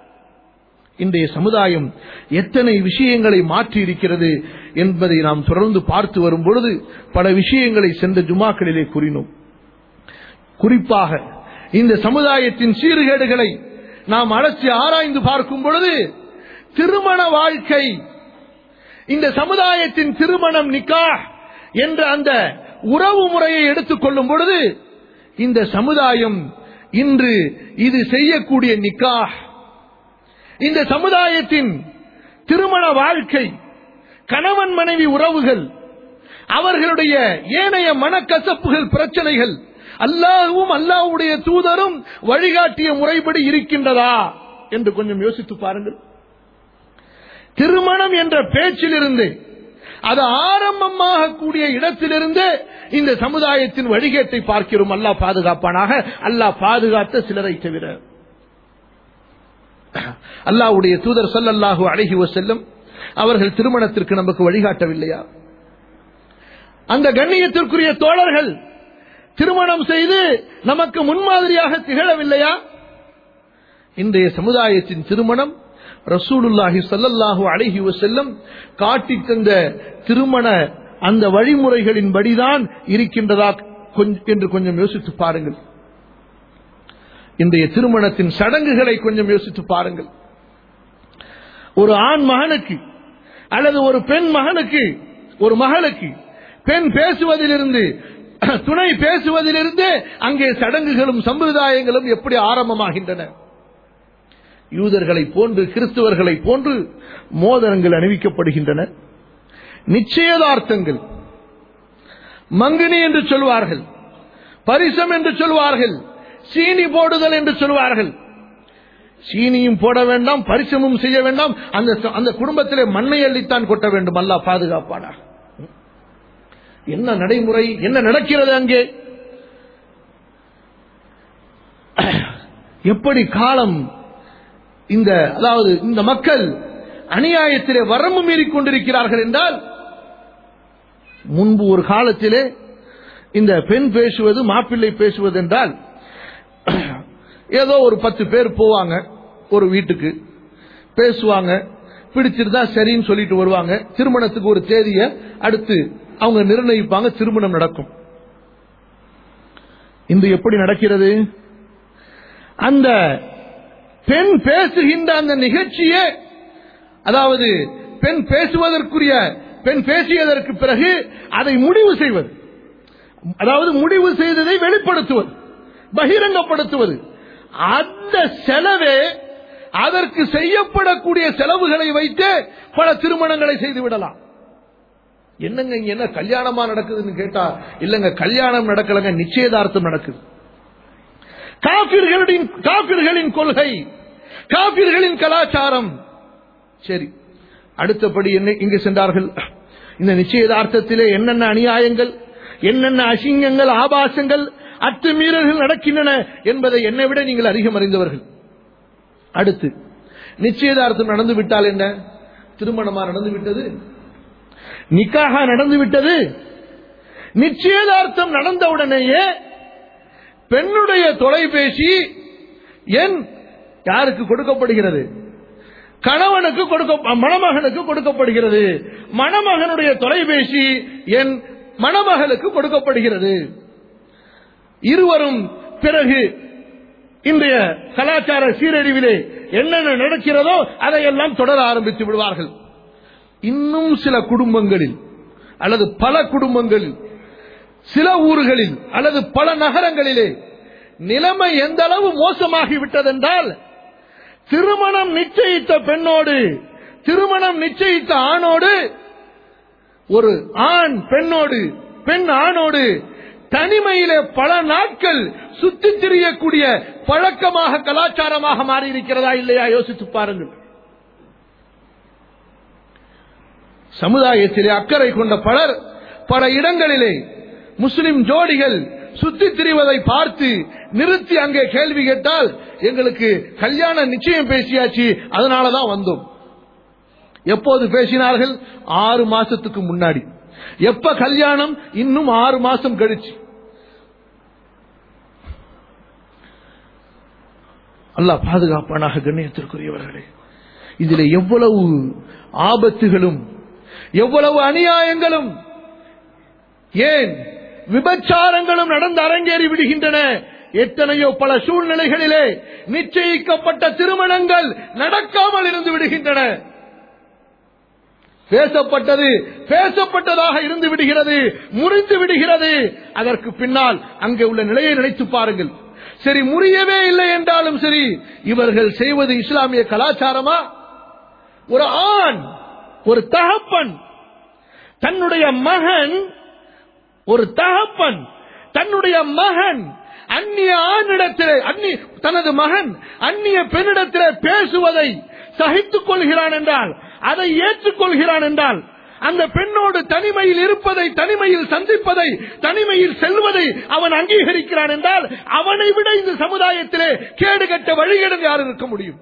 இன்றைய சமுதாயம் எத்தனை விஷயங்களை மாற்றி இருக்கிறது என்பதை நாம் தொடர்ந்து பார்த்து வரும் பொழுது பல விஷயங்களை சென்ற ஜுமாக்களிலே கூறினோம் குறிப்பாக இந்த சமுதாயத்தின் சீர்கேடுகளை நாம் அலசி ஆராய்ந்து பார்க்கும் பொழுது திருமண வாழ்க்கை இந்த சமுதாயத்தின் திருமணம் நிக்கா என்ற அந்த உறவு முறையை எடுத்துக்கொள்ளும் பொழுது இந்த சமுதாயம் இன்று இது செய்யக்கூடிய நிக்கா இந்த சமுதாயத்தின் திருமண வாழ்க்கை கணவன் மனைவி உறவுகள் அவர்களுடைய ஏனைய மனக்கசப்புகள் பிரச்சனைகள் அல்லாஹ்வும் அல்லாஹ்வுடைய தூதரும் வழிகாட்டிய முறைப்படி இருக்கின்றதா என்று கொஞ்சம் யோசித்து பாருங்கள் திருமணம் என்ற பேச்சிலிருந்து அது ஆரம்பமாக கூடிய இடத்திலிருந்து இந்த சமுதாயத்தின் வழிகேட்டை பார்க்கிறோம் அல்லாஹ் பாதுகாப்பானாக அல்லாஹ் பாதுகாத்த சிலரை தவிர அல்லாஹ்வுடைய தூதர் ஸல்லல்லாஹு அலைஹி வஸல்லம் அவர்கள் திருமணத்திற்கு நமக்கு வழிகாட்டவில்லையா அந்த கண்ணியத்திற்குரிய தோழர்கள் திருமணம் செய்து நமக்கு முன்மாதிரியாக திகழவில்லையா இன்றைய சமுதாயத்தின் திருமணம் ரசூலுல்லாஹி ஸல்லல்லாஹு அலைஹி வஸல்லம் காட்டித் தந்த திருமண அந்த வழிமுறைகளின் படிதான் இருக்கின்றதா கொஞ்ச- என்று கொஞ்சம் யோசித்து பாருங்கள் இன்றைய திருமணத்தின் சடங்குகளை கொஞ்சம் யோசித்து பாருங்கள் ஒரு ஆண் மகனுக்கு அல்லது ஒரு பெண் மகனுக்கு ஒரு மகளுக்கு பெண் பேசுவதிலிருந்து துணை பேசுவதிலிருந்து அங்கே சடங்குகளும் சம்பிரதாயங்களும் எப்படி ஆரம்பமாகின்றன யூதர்களை போன்று கிறிஸ்துவர்களை போன்று மோதிரங்கள் அணிவிக்கப்படுகின்றன நிச்சயதார்த்தங்கள் மங்கினி என்று சொல்வார்கள் பரிசம் என்று சொல்வார்கள் சீனி போடுதல் என்று சொல்வார்கள் சீனியும் போட வேண்டாம் பரிசமும் செய்ய வேண்டாம் அந்த அந்த குடும்பத்திலே மண்ணை அள்ளித்தான் கொட்ட வேண்டும் அல்லாஹ் பாதுகாப்பானா என்ன நடைமுறை என்ன நடக்கிறது அங்கே எப்படி காலம் இந்த அதாவது இந்த மக்கள் அநியாயத்திலே வரம்பு மீறிக் கொண்டிருக்கிறார்கள் என்றால் முன்பு ஒரு காலத்திலே இந்த பெண் பேசுவது மாப்பிள்ளை பேசுவது என்றால் ஏதோ ஒரு பத்து பேர் போவாங்க ஒரு வீட்டுக்கு பேசுவாங்க பிடிச்சிருந்தா சரின்னு சொல்லிட்டு வருவாங்க திருமணத்துக்கு ஒரு தேதியை அடுத்து அவங்க நிர்ணயிப்பாங்க திருமணம் நடக்கும் இன்று எப்படி நடக்கிறது அந்த பெண் பேசுகின்ற அந்த நிகழ்ச்சியே அதாவது பெண் பேசுவதற்குரிய பெண் பேசியதற்கு பிறகு அதை முடிவு செய்வது அதாவது முடிவு செய்ததை வெளிப்படுத்துவது பகிரங்கப்படுத்துவது அந்த செலவே அதற்கு செய்யப்படக்கூடிய செலவுகளை வைத்து பல திருமணங்களை செய்து விடலாம் என்னங்க இங்க என்ன கல்யாணமா நடக்குதுன்னு கேட்டா இல்லங்க கல்யாணம் நடக்கலங்க நிச்சயதார்த்தம் நடக்குது காபிர்களின் காபிர்களின் கொள்கை காபிர்களின் கலாச்சாரம் சரி அடுத்தபடி என்ன இங்கு சென்றார்கள் இந்த நிச்சயதார்த்தத்திலே என்னென்ன அநியாயங்கள் என்னென்ன அசிங்கங்கள் ஆபாசங்கள் அத்துமீறல்கள் நடக்கின்றன என்பதை என்னை விட நீங்கள் அதிகம் அறிந்தவர்கள் அடுத்து நிச்சயதார்த்தம் நடந்து விட்டால் என்ன திருமணமா நடந்து விட்டது நிக்காக நடந்து விட்டது நிச்சயதார்த்தம் நடந்தவுடனேயே பெண்ணுடைய தொலைபேசி எண் யாருக்கு கொடுக்கப்படுகிறது கணவனுக்கு கொடுக்க மணமகனுக்கு கொடுக்கப்படுகிறது மணமகனுடைய தொலைபேசி எண் மணமகளுக்கு கொடுக்கப்படுகிறது இருவரும் பிறகு இன்றைய கலாச்சார சீரழிவிலே என்னென்ன நடக்கிறதோ அதையெல்லாம் தொடர ஆரம்பித்து விடுவார்கள் இன்னும் சில குடும்பங்களில் அல்லது பல குடும்பங்களில் சில ஊர்களில் அல்லது பல நகரங்களிலே நிலைமை எந்த அளவு மோசமாகி விட்டதென்றால் திருமணம் நிச்சயித்த பெண்ணோடு திருமணம் நிச்சயித்த ஆணோடு ஒரு ஆண் பெண்ணோடு பெண் ஆணோடு தனிமையிலே பல நாட்கள் சுத்தி திரியக்கூடிய பழக்கமாக கலாச்சாரமாக மாறி இருக்கிறதா இல்லையா யோசித்து பாருங்கள் சமுதாயத்திலே அக்கறை கொண்ட பலர் பல இடங்களிலே முஸ்லிம் ஜோடிகள் சுத்தி திரிவதை பார்த்து நிறுத்தி அங்கே கேள்வி கேட்டால் எங்களுக்கு கல்யாண நிச்சயம் பேசியாச்சு அதனாலதான் வந்தோம் எப்போது பேசினார்கள் ஆறு மாசத்துக்கு முன்னாடி எப்ப கல்யாணம் இன்னும் ஆறு மாசம் கழிச்சு அல்லாஹ் பாதுகாப்பானாக கண்ணியத்திற்குரியவர்களே இதில் எவ்வளவு ஆபத்துகளும் எவ்வளவு அநியாயங்களும் ஏன் விபச்சாரங்களும் நடந்து அரங்கேறி விடுகின்றன எத்தனையோ பல சூழ்நிலைகளிலே நிச்சயிக்கப்பட்ட திருமணங்கள் நடக்காமல் இருந்து விடுகின்றன பேசப்பட்டது பேசப்பட்டதாக இருந்து விடுகிறது முறிந்து விடுகிறது அதற்கு பின்னால் அங்கே உள்ள நிலையை நினைத்து பாருங்கள் சரி முறியவே இல்லை என்றாலும் சரி இவர்கள் செய்வது இஸ்லாமிய கலாச்சாரமா ஒரு ஆண் ஒரு தகப்பன் தன்னுடைய மகன் ஒரு தகப்பன் தன்னுடைய மகன் அந்நிய ஆணிடத்திலே அந்நிய தனது மகன் அந்நிய பெண்ணிடத்திலே பேசுவதை சகித்துக் கொள்கிறான் என்றால் அதை ஏற்றுக்கொள்கிறான் என்றால் அந்த பெண்ணோடு தனிமையில் இருப்பதை தனிமையில் சந்திப்பதை தனிமையில் செல்வதை அவன் அங்கீகரிக்கிறான் என்றால் அவனை விட இந்த சமுதாயத்திலே கேடுகட்ட வழிகேடு யார் இருக்க முடியும்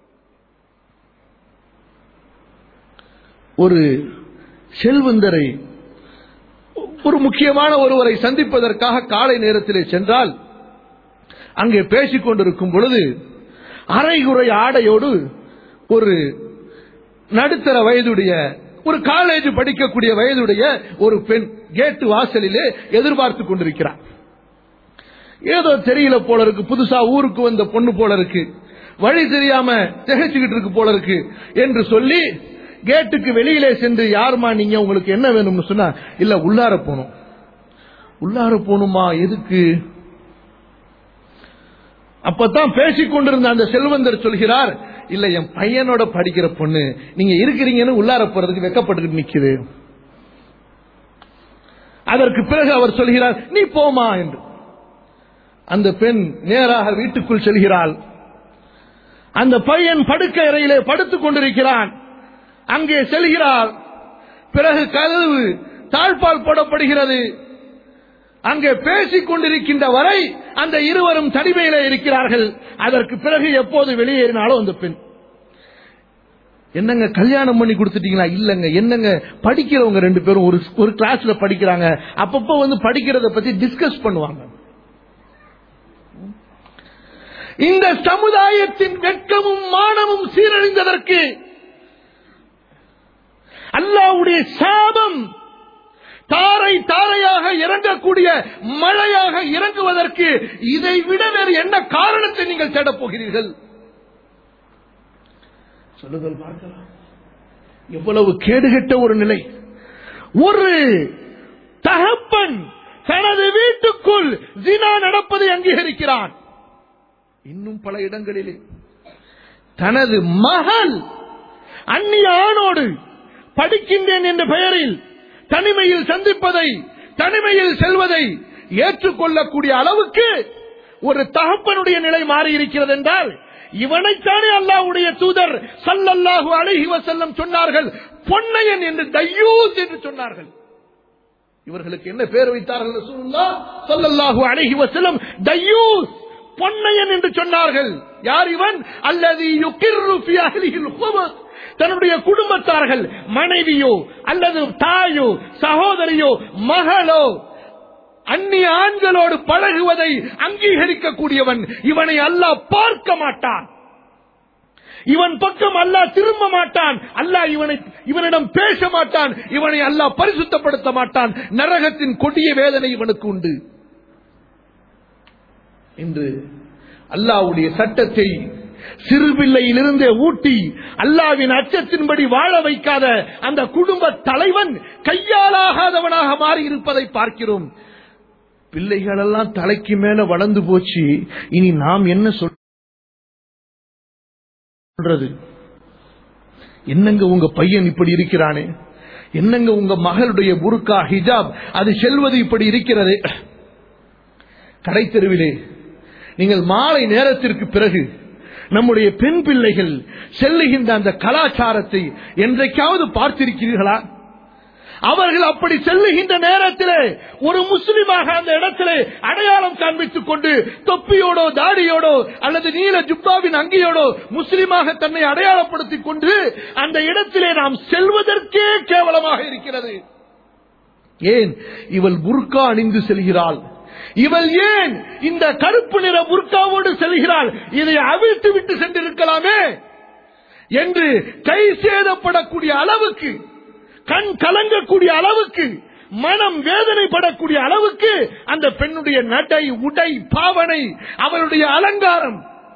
ஒரு செல்வந்தரை ஒரு முக்கியமான ஒருவரை சந்திப்பதற்காக காலை நேரத்திலே சென்றால் அங்கே பேசிக் கொண்டிருக்கும் பொழுது அரைகுறை ஆடையோடு ஒரு நடுத்தர வயதுடைய ஒரு காலேஜ் படிக்கக்கூடிய வயதுடைய ஒரு பெண் கேட்டு வாசலிலே எதிர்பார்த்து கொண்டிருக்கிறார் ஏதோ தெரியல போல இருக்கு புதுசா ஊருக்கு வந்த பொண்ணு போல இருக்கு வழி தெரியாம திகைச்சுக்கிட்டு இருக்கு போல இருக்கு என்று சொல்லி கேட்டுக்கு வெளியிலே சென்று யாருமா நீங்க உங்களுக்கு என்ன வேணும்னு சொன்னா இல்ல உள்ளார போகணும் உள்ளார போகணுமா எதுக்கு அப்பதான் பேசிக் கொண்டிருந்த அந்த செல்வந்தர் சொல்கிறார் இல்ல என் பையனோட படிக்கிற பொண்ணு நீங்க இருக்கிறீங்கன்னு உள்ளார போறதுக்கு வெக்கப்பட்டு நிக்குது அதற்கு பிறகு அவர் சொல்கிறார் நீ போமா என்று அந்த பெண் நேராக வீட்டுக்குள் செல்கிறாள் அந்த பையன் படுக்கை அறையிலே படுத்துக் கொண்டிருக்கிறான் அங்கே செல்கிறார் பிறகு கதவு தாழ்பால் போடப்படுகிறது அங்கே பேசிக் கொண்டிருக்கின்ற வரை அந்த இருவரும் தனிமையில இருக்கிறார்கள் அதற்கு பிறகு எப்போது வெளியேறினாலும் அந்த பெண் என்னங்க கல்யாணம் பண்ணி கொடுத்துட்டீங்களா இல்லங்க என்னங்க படிக்கிறவங்க ரெண்டு பேரும் ஒரு ஒரு கிளாஸ்ல படிக்கிறாங்க அப்பப்போ வந்து படிக்கிறத பத்தி டிஸ்கஸ் பண்ணுவாங்க இந்த சமுதாயத்தின் வெட்கமும் மானமும் சீரழிந்ததற்கு அல்லாவுடைய சாபம் தாரை தாரையாக இறங்கக்கூடிய மழையாக இறங்குவதற்கு இதை விட வேறு என்ன காரணத்தை நீங்கள் தேடப் போகிறீர்கள் சொல்லுங்கள் பார்க்கலாம் எவ்வளவு கேடுகட்ட ஒரு நிலை ஒரு தகப்பன் தனது வீட்டுக்குள் ஜினா நடப்பதை அங்கீகரிக்கிறான் இன்னும் பல இடங்களிலே தனது மகள் அந்நிய ஆணோடு படிக்கின்றேன் என்ற பெயரில் தனிமையில் சந்திப்பதை தனிமையில் செல்வதை ஏற்றுக்கொள்ளக்கூடிய அளவுக்கு ஒரு தகப்பனுடைய நிலை மாறி இருக்கிறது என்றால் இவனைத்தானே அல்லாஹ்வுடைய தூதர் சல்லல்லாஹு அலைஹி வஸல்லம் சொன்னார்கள் பொன்னையன் என்று தையூஸ் என்று சொன்னார்கள் இவர்களுக்கு என்ன பேர் வைத்தார்கள் ரசூலுல்லாஹ் ஸல்லல்லாஹு அலைஹி வஸல்லம் தையூஸ் பொன்னையன் என்று சொன்னார்கள் யார் இவன் அல்லது யுகிர்ரு ஃபி அஹ்லிஹில் ஹுபஸ் தன்னுடைய குடும்பத்தார்கள் மனைவியோ அல்லது தாயோ சகோதரியோ மகளோ அந்நிய ஆண்களோடு பழகுவதை அங்கீகரிக்கக்கூடியவன் இவனை அல்லாஹ் பார்க்க மாட்டான் இவன் பக்கம் அல்லாஹ் திரும்ப மாட்டான் அல்லாஹ் இவனை இவனிடம் பேச மாட்டான் இவனை அல்லாஹ் பரிசுத்தப்படுத்த மாட்டான் நரகத்தின் கொடிய வேதனை இவனுக்கு உண்டு என்று அல்லாஹ்வுடைய சட்டத்தை சிறுபிள்ளையிலிருந்தே ஊட்டி அல்லாவின் அச்சத்தின்படி வாழ வைக்காத அந்த குடும்ப தலைவன் கையாலாகாதவனாக மாறி இருப்பதை பார்க்கிறோம் பிள்ளைகள் எல்லாம் தலைக்கு மேல வளர்ந்து போச்சு இனி நாம் என்ன சொல்றது என்னங்க உங்க பையன் இப்படி இருக்கிறானே என்னங்க உங்க மகளுடைய புருக்கா ஹிஜாப் அது செல்வது இப்படி இருக்கிறது கடை தெருவிலே நீங்கள் மாலை நேரத்திற்கு பிறகு நம்முடைய பெண் பிள்ளைகள் செல்லுகின்ற அந்த கலாச்சாரத்தை என்றைக்காவது பார்த்திருக்கிறீர்களா அவர்கள் அப்படி செல்லுகின்ற நேரத்திலே ஒரு முஸ்லிமாக அந்த இடத்திலே அடையாளம் காண்பித்துக் கொண்டு தொப்பியோடோ தாடியோடோ அல்லது நீல ஜுப்பாவின் அங்கியோடோ முஸ்லிமாக தன்னை அடையாளப்படுத்திக் கொண்டு அந்த இடத்திலே நாம் செல்வதற்கே கேவலமாக இருக்கிறது ஏன் இவள் புர்கா அணிந்து செல்கிறாள் இவள் ஏன் இந்த கருப்பு நிற புர்காவோடு செல்கிறாள் இதை அவிழ்த்து விட்டு சென்றிருக்கலாமே என்று கை சேதப்படக்கூடிய அளவுக்கு கண் கலங்கக்கூடிய அளவுக்கு மனம் வேதனைப்படக்கூடிய அளவுக்கு அந்த பெண்ணுடைய நடை உடை பாவனை அவளுடைய அலங்காரம்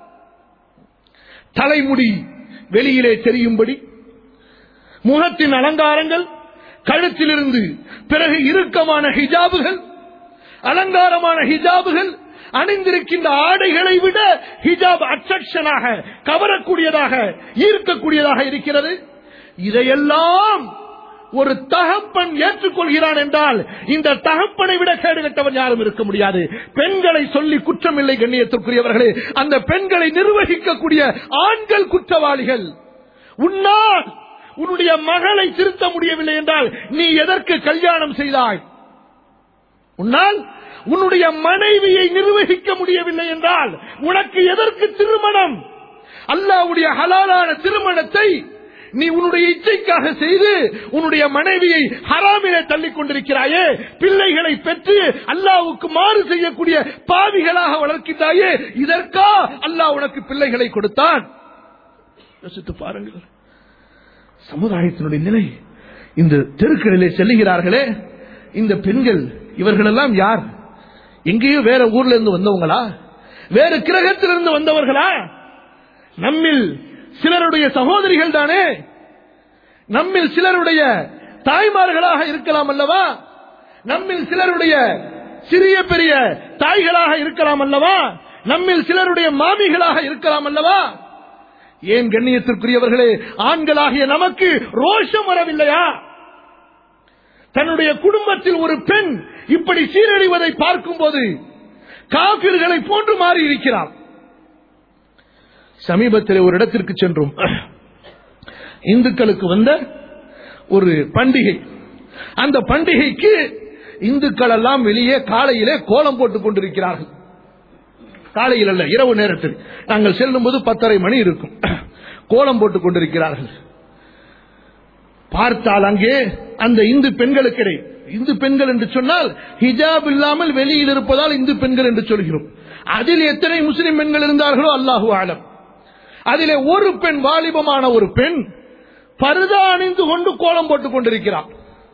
தலைமுடி வெளியிலே தெரியும்படி முகத்தின் அலங்காரங்கள் கழுத்திலிருந்து பிறகு இறுக்கமான ஹிஜாபுகள் அலங்காரமான ஹிஜாபுகள் அணிந்திருக்கின்ற ஆடைகளை விட ஹிஜாப் அட்ராக்ஷனாக கவரக்கூடியதாக ஈர்க்கக்கூடியதாக இருக்கிறது இதையெல்லாம் ஒரு தகப்பன் ஏற்றுக்கொள்கிறான் என்றால் இந்த தகப்பனை விட கேடு கட்டவன் யாரும் இருக்க முடியாது பெண்களை சொல்லி குற்றமில்லை கண்ணியத்திற்குரியவர்களே அந்த பெண்களை நிர்வகிக்கக்கூடிய ஆண்கள் குற்றவாளிகள் உன்னால் உன்னுடைய மகளை திருத்த முடியவில்லை என்றால் நீ எதற்கு கல்யாணம் செய்தாய் உன்னால் உன்னுடைய மனைவியை நிர்வகிக்க முடியவில்லை என்றால் உனக்கு எதற்கு திருமணம் அல்லாவுடைய ஹலாலான திருமணத்தை நீ உன்னுடைய இச்சைக்காக செய்து உன்னுடைய மனைவியை ஹராமிலே தள்ளிக் கொண்டிருக்கிறாயே பிள்ளைகளை பெற்று அல்லாவுக்கு மாறு செய்யக்கூடிய பாவிகளாக வளர்க்கின்றாயே இதற்கா அல்லாஹ் உனக்கு பிள்ளைகளை கொடுத்தான் யோசித்து பாருங்கள் சமுதாயத்தினுடைய நிலை இந்த தெருக்களிலே செல்லுகிறார்களே இந்த பெண்கள் இவர்களெல்லாம் யார் எங்கேயோ வேற ஊர்ல இருந்து வந்தவங்களா வேறு கிரகத்திலிருந்து வந்தவர்களா நம்மில் சிலருடைய சகோதரிகள் தானே நம்மில் சிலருடைய தாய்மார்களாக இருக்கலாம் அல்லவா நம்மில் சிலருடைய சிறிய பெரிய தாய்களாக இருக்கலாம் அல்லவா நம்மில் சிலருடைய மாமிகளாக இருக்கலாம் அல்லவா ஏன் கண்ணியத்திற்குரியவர்களே ஆண்களாகிய நமக்கு ரோஷம் வரவில்லையா தன்னுடைய குடும்பத்தில் ஒரு பெண் இப்படி சீரழிவதை பார்க்கும் போது காபிர்களை போன்று மாறி இருக்கிறார் சமீபத்தில் ஒரு இடத்திற்கு சென்றோம் இந்துக்களுக்கு வந்த ஒரு பண்டிகை அந்த பண்டிகைக்கு இந்துக்கள் எல்லாம் வெளியே காலையிலே கோலம் போட்டுக் கொண்டிருக்கிறார்கள் காலையில் அல்ல இரவு நேரத்தில் நாங்கள் செல்லும் போது பத்தரை மணி இருக்கும் கோலம் போட்டுக் கொண்டிருக்கிறார்கள் பார்த்தால் அங்கே அந்த இந்து பெண்களுக்கிடையே இந்து பெண்கள் என்று சொன்னால் ஹிஜாப் இல்லாமல் வெளியில் இருப்பதால் இந்து பெண்கள் என்று சொல்கிறோம் அதில் எத்தனை முஸ்லிம் பெண்கள் இருந்தார்களோ அல்லாஹு ஆலம் அதிலே ஒரு பெண் வாலிபமான ஒரு பெண் பருதா அணிந்து கொண்டு கோலம் போட்டுக் கொண்டிருக்கிறார்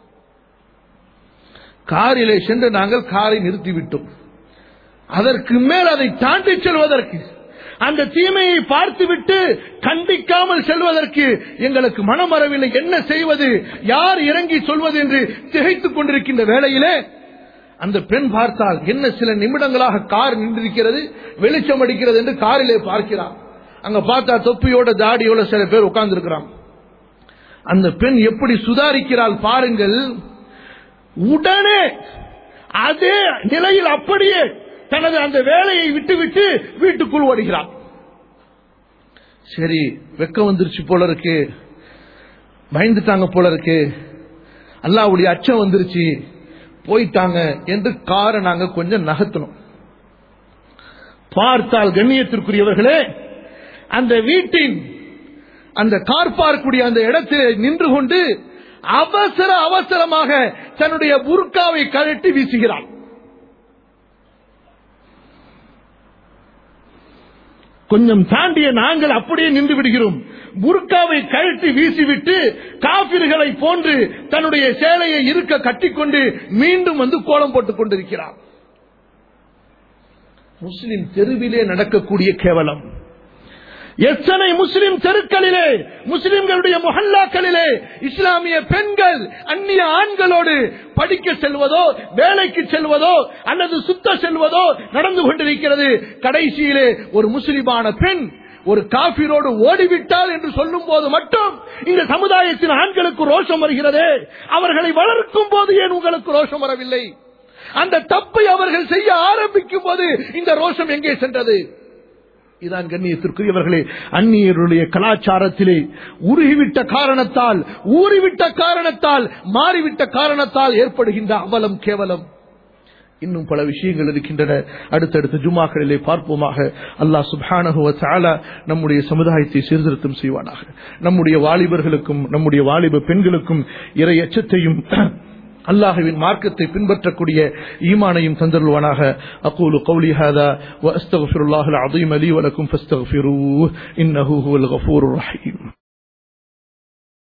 காரிலே சென்று நாங்கள் காரை நிறுத்திவிட்டோம் அதற்கு மேல் அதை தாண்டி செல்வதற்கு அந்த தீமையை பார்த்துவிட்டு கண்டிக்காமல் செல்வதற்கு எங்களுக்கு மனம் வரவில்லை என்ன செய்வது யார் இறங்கி சொல்வது என்று திகைத்துக் கொண்டிருக்கின்ற வேளையிலே அந்த பெண் பார்த்தால் என்ன சில நிமிடங்களாக கார் நின்றிருக்கிறது வெளிச்சம் அடிக்கிறது என்று காரிலே பார்க்கிறார் அங்க பார்த்தா தொப்பியோட தாடியோட சில பேர் உட்கார்ந்து இருக்கிறாங்க அந்த பெண் எப்படி சுதாரிக்கிறாள் பாருங்கள் உடனே அதே நிலையில் அப்படியே தனது அந்த வேலையை விட்டுவிட்டு வீட்டுக்குள் ஓடுகிறார் சரி வெக்கம் வந்துருச்சு போல இருக்கு பயந்துட்டாங்க போல இருக்கு அல்லாவுடைய அச்சம் வந்துருச்சு போயிட்டாங்க என்று காரை நாங்க கொஞ்சம் நகர்த்தணும் பார்த்தால் கண்ணியத்திற்குரியவர்களே அந்த வீட்டின் அந்த கார் பார்க்கக்கூடிய அந்த இடத்திலே நின்று கொண்டு அவசர அவசரமாக தன்னுடைய புர்காவை கழட்டி வீசுகிறான் கொஞ்சம் தாண்டிய நாங்கள் அப்படியே நின்று விடுகிறோம் புர்காவை கழட்டி வீசிவிட்டு காபிர்களை போன்று தன்னுடைய சேலையை இருக்க கட்டிக்கொண்டு மீண்டும் வந்து கோலம் போட்டுக் கொண்டிருக்கிறார் முஸ்லிம் தெருவிலே நடக்கக்கூடிய கேவலம் எத்தனை முஸ்லிம் தெருக்களிலே முஸ்லிம்களுடைய முஹல்லாக்களிலே இஸ்லாமிய பெண்கள் அந்நிய ஆண்களோடு படிக்க செல்வதோ வேலைக்கு செல்வதோ அல்லது சுத்த செல்வதோ நடந்து கொண்டிருக்கிறது கடைசியிலே ஒரு முஸ்லிமான பெண் ஒரு காபிரோடு ஓடிவிட்டால் என்று சொல்லும் போது மட்டும் இந்த சமுதாயத்தின் ஆண்களுக்கு ரோஷம் வருகிறது அவர்களை வளர்க்கும் போது ஏன் உங்களுக்கு ரோஷம் வரவில்லை அந்த தப்பை அவர்கள் செய்ய ஆரம்பிக்கும் போது இந்த ரோஷம் எங்கே சென்றது இதான் கண்ணியத்திற்குரியவர்களே அந்நியருடைய கலாச்சாரத்திலே உருகிவிட்ட காரணத்தால் ஊறிவிட்ட காரணத்தால் மாறிவிட்ட காரணத்தால் ஏற்படுகின்ற அவலம் கேவலம் இன்னும் பல விஷயங்கள் இருக்கின்றன அடுத்தடுத்த ஜுமாக்களிலே பார்ப்போமாக அல்லாஹ் சுப்ஹானஹுவ தஆலா நம்முடைய சமுதாயத்தை சீர்திருத்தம் செய்வானாக நம்முடைய வாலிபர்களுக்கும் நம்முடைய வாலிப பெண்களுக்கும் இறை அச்சத்தையும் அல்லாஹுவின் மார்க்கத்தை பின்பற்றக்கூடிய ஈமானையும் தந்தருள்வானாக அகூலு கௌலி ஹாதா வ அஸ்தக்ஃபிருல்லாஹல் அஸீம் லீ வலக்கும் ஃபஸ்தக்ஃபிரூஹ் இன்னஹு ஹுவல் கஃபூருர் ரஹீம்